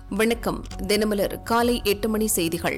வணக்கம் தினமலர் காலை எட்டு மணி செய்திகள்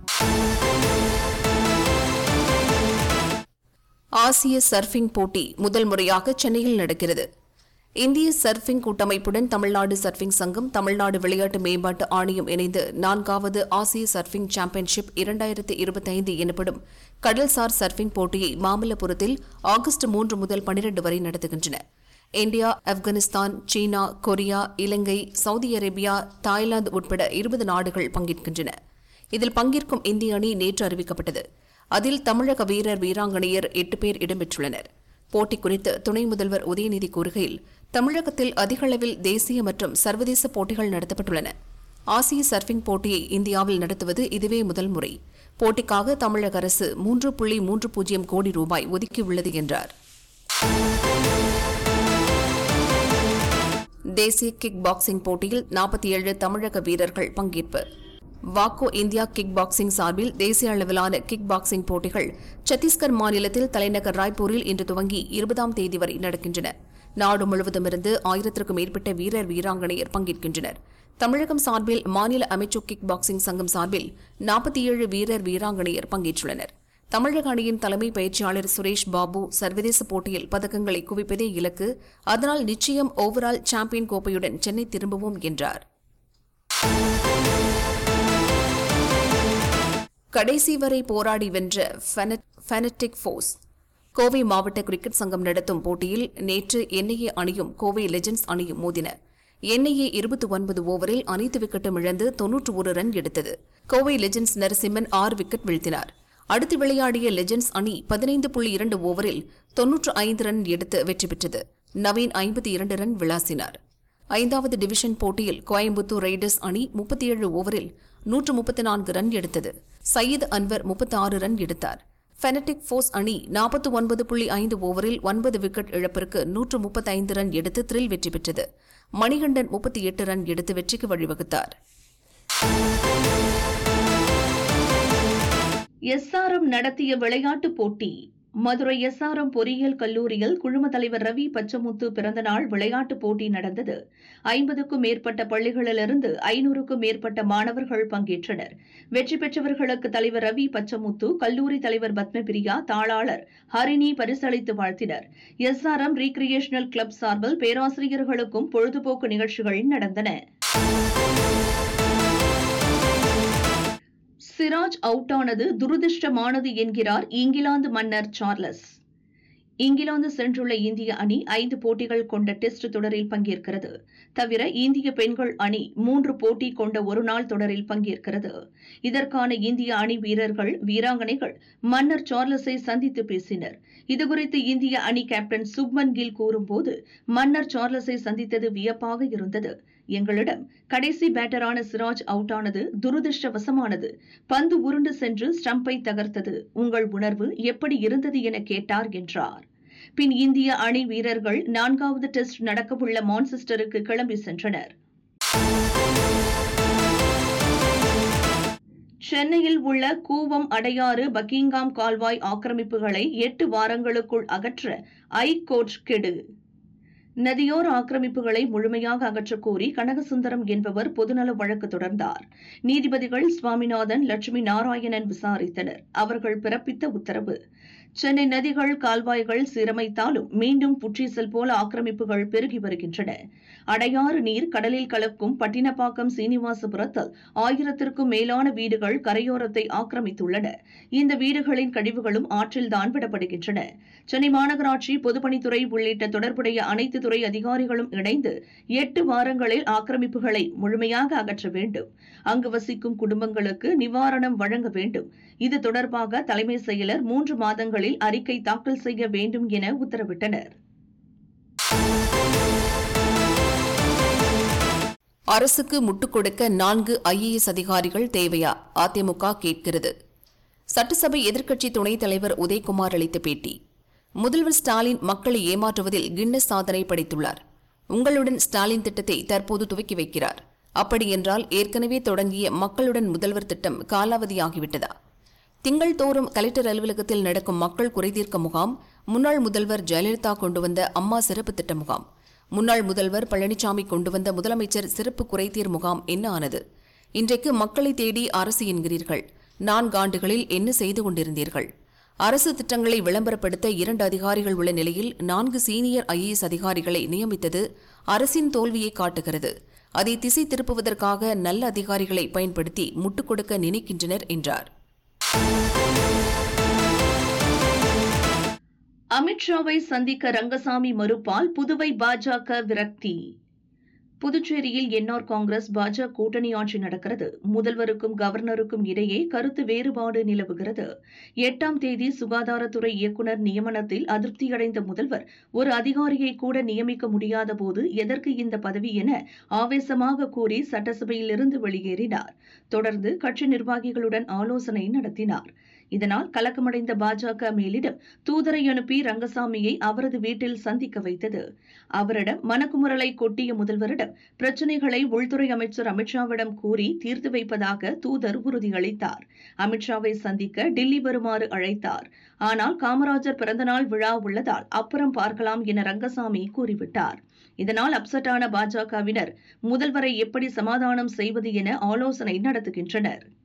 ஆசிய சர்ஃபிங் போட்டி முதல் முறையாக சென்னையில் நடக்கிறது இந்திய சர்ஃபிங் கூட்டமைப்புடன் தமிழ்நாடு சர்ஃபிங் சங்கம் தமிழ்நாடு விளையாட்டு மேம்பாட்டு ஆணையம் இணைந்து நான்காவது ஆசிய சர்ஃபிங் சாம்பியன்ஷிப் இரண்டாயிரத்து இருபத்தைந்து எனப்படும் கடல்சார் சர்ஃபிங் போட்டியை மாமல்லபுரத்தில் ஆகஸ்ட் மூன்று முதல் பனிரண்டு வரை நடத்துகின்றன இந்தியா ஆப்கானிஸ்தான் சீனா கொரியா இலங்கை சவுதி அரேபியா தாய்லாந்து உட்பட இருபது நாடுகள் பங்கேற்கின்றன இதில் பங்கேற்கும் இந்திய அணி நேற்று அறிவிக்கப்பட்டது அதில் தமிழக வீரர் வீராங்கனையர் எட்டு பேர் இடம்பெற்றுள்ளனர் போட்டி குறித்து துணை முதல்வர் உதயநிதி கூறுகையில் தமிழகத்தில் அதிக அளவில் தேசிய மற்றும் சர்வதேச போட்டிகள் நடத்தப்பட்டுள்ளன ஆசிய சர்ஃபிங் போட்டியை இந்தியாவில் நடத்துவது இதுவே முதல் முறை போட்டிக்காக தமிழக அரசு மூன்று புள்ளி மூன்று பூஜ்ஜியம் கோடி ரூபாய் ஒதுக்கியுள்ளது என்றார் தேசிய கிக் பாக்ஸிங் போட்டியில் நாற்பத்தி ஏழு தமிழக வீரர்கள் பங்கேற்பு வாக்கோ இந்தியா கிக் பாக்ஸிங் சார்பில் தேசிய அளவிலான கிக் பாக்ஸிங் போட்டிகள் சத்தீஸ்கர் மாநிலத்தில் தலைநகர் ராய்ப்பூரில் இன்று துவங்கி இருபதாம் தேதி வரை நடக்கின்றன நாடு முழுவதுமிருந்து ஆயிரத்திற்கும் மேற்பட்ட வீரர் வீராங்கனையர் பங்கேற்கின்றனர் தமிழகம் சார்பில் மாநில அமைச்சு கிக் பாக்ஸிங் சங்கம் சார்பில் நாற்பத்தி ஏழு வீரர் வீராங்கனையர் பங்கேற்றுள்ளனர் தமிழக அணியின் தலைமை பயிற்சியாளர் சுரேஷ் பாபு சர்வதேச போட்டியில் பதக்கங்களை குவிப்பதே இலக்கு அதனால் நிச்சயம் ஓவரால் சாம்பியன் கோப்பையுடன் சென்னை திரும்புவோம் என்றார் கடைசி வரை போராடி வென்ற ஃபெனட்டிக் ஃபோர்ஸ் கோவை மாவட்ட கிரிக்கெட் சங்கம் நடத்தும் போட்டியில் நேற்று என்ஐஏ அணியும் கோவை லெஜண்ட்ஸ் அணியும் மோதின என்ஐஏ இருபத்தி ஒன்பது ஓவரில் அனைத்து விக்கெட்டும் இழந்து தொன்னூற்று ஒரு ரன் எடுத்தது கோவை லெஜண்ட்ஸ் நரசிம்மன் ஆறு விக்கெட் வீழ்த்தினார் அடுத்து விளையாடிய லெஜண்ட்ஸ் அணி பதினைந்து புள்ளி இரண்டு ஓவரில் தொன்னூற்று ஐந்து ரன் எடுத்து வெற்றி பெற்றது நவீன் ஐம்பத்தி இரண்டு ரன் விளாசினார் ஐந்தாவது டிவிஷன் போட்டியில் கோயம்புத்தூர் ரைடர்ஸ் அணி முப்பத்தி ஏழு ஓவரில் நூற்று முப்பத்தி நான்கு ரன் எடுத்தது சயீத் அன்வர் முப்பத்தி ஆறு ரன் எடுத்தார் ஃபெனட்டிக் ஃபோர்ஸ் அணி நாற்பத்தி ஒன்பது புள்ளி ஐந்து ஓவரில் ஒன்பது விக்கெட் இழப்பிற்கு நூற்று முப்பத்தைந்து ரன் எடுத்து த்ரில் வெற்றி பெற்றது மணிகண்டன் முப்பத்தி எட்டு ரன் எடுத்து வெற்றிக்கு வழிவகுத்தார் எஸ்ஆர்எம் நடத்திய விளையாட்டுப் போட்டி மதுரை எஸ்ஆர்எம் பொறியியல் கல்லூரியில் குழும தலைவர் ரவி பச்சமுத்து பிறந்தநாள் விளையாட்டுப் போட்டி நடந்தது ஐம்பதுக்கும் மேற்பட்ட பள்ளிகளிலிருந்து ஐநூறுக்கும் மேற்பட்ட மாணவர்கள் பங்கேற்றனர் வெற்றி பெற்றவர்களுக்கு தலைவர் ரவி பச்சமுத்து கல்லூரி தலைவர் பத்மபிரியா தாளாளர் ஹரிணி பரிசளித்து வாழ்த்தினர் எஸ்ஆர்எம் ரீக்ரியேஷனல் கிளப் சார்பில் பேராசிரியர்களுக்கும் பொழுதுபோக்கு நிகழ்ச்சிகள் நடந்தன சிராஜ் அவுட் ஆனது துரதிருஷ்டமானது என்கிறார் இங்கிலாந்து மன்னர் சார்லஸ் இங்கிலாந்து சென்றுள்ள இந்திய அணி ஐந்து போட்டிகள் கொண்ட டெஸ்ட் தொடரில் பங்கேற்கிறது தவிர இந்திய பெண்கள் அணி மூன்று போட்டி கொண்ட ஒருநாள் தொடரில் பங்கேற்கிறது இதற்கான இந்திய அணி வீரர்கள் வீராங்கனைகள் மன்னர் சார்லஸை சந்தித்து பேசினர் இதுகுறித்து இந்திய அணி கேப்டன் சுப்மன் கில் கூறும்போது மன்னர் சார்லஸை சந்தித்தது வியப்பாக இருந்தது எங்களிடம் கடைசி பேட்டரான சிராஜ் அவுட் ஆனது துரதிருஷ்டவசமானது பந்து உருண்டு சென்று ஸ்டம்பை தகர்த்தது உங்கள் உணர்வு எப்படி இருந்தது என கேட்டார் என்றார் பின் இந்திய அணி வீரர்கள் நான்காவது டெஸ்ட் நடக்கவுள்ள மான்செஸ்டருக்கு கிளம்பி சென்றனர் சென்னையில் உள்ள கூவம் அடையாறு பக்கிங்காம் கால்வாய் ஆக்கிரமிப்புகளை எட்டு வாரங்களுக்குள் அகற்ற ஐகோர்ட் கெடு நதியோர ஆக்கிரமிப்புகளை முழுமையாக அகற்றக் கோரி கனகசுந்தரம் என்பவர் பொதுநல வழக்கு தொடர்ந்தார் நீதிபதிகள் சுவாமிநாதன் லட்சுமி நாராயணன் விசாரித்தனர் அவர்கள் பிறப்பித்த உத்தரவு சென்னை நதிகள் கால்வாய்கள் சீரமைத்தாலும் மீண்டும் புற்றீசல் போல ஆக்கிரமிப்புகள் பெருகி வருகின்றன அடையாறு நீர் கடலில் கலக்கும் பட்டினப்பாக்கம் சீனிவாசபுரத்தில் ஆயிரத்திற்கும் மேலான வீடுகள் கரையோரத்தை ஆக்கிரமித்துள்ளன இந்த வீடுகளின் கழிவுகளும் ஆற்றில் தான் விடப்படுகின்றன சென்னை மாநகராட்சி பொதுப்பணித்துறை உள்ளிட்ட தொடர்புடைய அனைத்து துறை அதிகாரிகளும் இணைந்து எட்டு வாரங்களில் ஆக்கிரமிப்புகளை முழுமையாக அகற்ற வேண்டும் அங்கு வசிக்கும் குடும்பங்களுக்கு நிவாரணம் வழங்க வேண்டும் இது தொடர்பாக தலைமை செயலர் மூன்று மாதங்களில் அறிக்கை தாக்கல் செய்ய வேண்டும் என உத்தரவிட்டனர் அரசுக்கு முட்டுக் கொடுக்க நான்கு ஐஏஎஸ் அதிகாரிகள் தேவையா அதிமுக கேட்கிறது சட்டசபை எதிர்க்கட்சி துணைத் தலைவர் உதயகுமார் அளித்த பேட்டி முதல்வர் ஸ்டாலின் மக்களை ஏமாற்றுவதில் கின்னஸ் சாதனை படைத்துள்ளார் உங்களுடன் ஸ்டாலின் திட்டத்தை தற்போது துவக்கி வைக்கிறார் அப்படியென்றால் ஏற்கனவே தொடங்கிய மக்களுடன் முதல்வர் திட்டம் காலாவதியாகிவிட்டதா திங்கள் தோறும் கலெக்டர் அலுவலகத்தில் நடக்கும் மக்கள் குறைதீர்க்க முகாம் முன்னாள் முதல்வர் ஜெயலலிதா கொண்டு வந்த அம்மா சிறப்பு திட்ட முகாம் முன்னாள் முதல்வர் பழனிசாமி கொண்டு வந்த முதலமைச்சர் சிறப்பு குறைதீர் முகாம் என்ன ஆனது இன்றைக்கு மக்களை தேடி அரசு என்கிறீர்கள் நான்கு ஆண்டுகளில் என்ன செய்து கொண்டிருந்தீர்கள் அரசு திட்டங்களை விளம்பரப்படுத்த இரண்டு அதிகாரிகள் உள்ள நிலையில் நான்கு சீனியர் ஐஏஎஸ் அதிகாரிகளை நியமித்தது அரசின் தோல்வியை காட்டுகிறது அதை திசை திருப்புவதற்காக நல்ல அதிகாரிகளை பயன்படுத்தி முட்டுக் கொடுக்க நினைக்கின்றனர் என்றார் அமித்ஷாவை சந்திக்க ரங்கசாமி மறுப்பால் புதுவை பாஜக விரக்தி புதுச்சேரியில் என்ஆர் காங்கிரஸ் பாஜக கூட்டணி ஆட்சி நடக்கிறது முதல்வருக்கும் கவர்னருக்கும் இடையே கருத்து வேறுபாடு நிலவுகிறது எட்டாம் தேதி சுகாதாரத்துறை இயக்குநர் நியமனத்தில் அதிருப்தியடைந்த முதல்வர் ஒரு அதிகாரியை கூட நியமிக்க முடியாத போது எதற்கு இந்த பதவி என ஆவேசமாக கூறி சட்டசபையிலிருந்து வெளியேறினார் தொடர்ந்து கட்சி நிர்வாகிகளுடன் ஆலோசனை நடத்தினார் இதனால் கலக்கமடைந்த பாஜக மேலிடம் தூதரை அனுப்பி ரங்கசாமியை அவரது வீட்டில் சந்திக்க வைத்தது அவரிடம் மனக்குமுறலை கொட்டிய முதல்வரிடம் பிரச்சினைகளை உள்துறை அமைச்சர் அமித்ஷாவிடம் கூறி தீர்த்து வைப்பதாக தூதர் உறுதியளித்தார் அமித்ஷாவை சந்திக்க டெல்லி வருமாறு அழைத்தார் ஆனால் காமராஜர் பிறந்தநாள் விழா உள்ளதால் அப்புறம் பார்க்கலாம் என ரங்கசாமி கூறிவிட்டார் இதனால் அப்செட்டான பாஜகவினர் முதல்வரை எப்படி சமாதானம் செய்வது என ஆலோசனை நடத்துகின்றனர்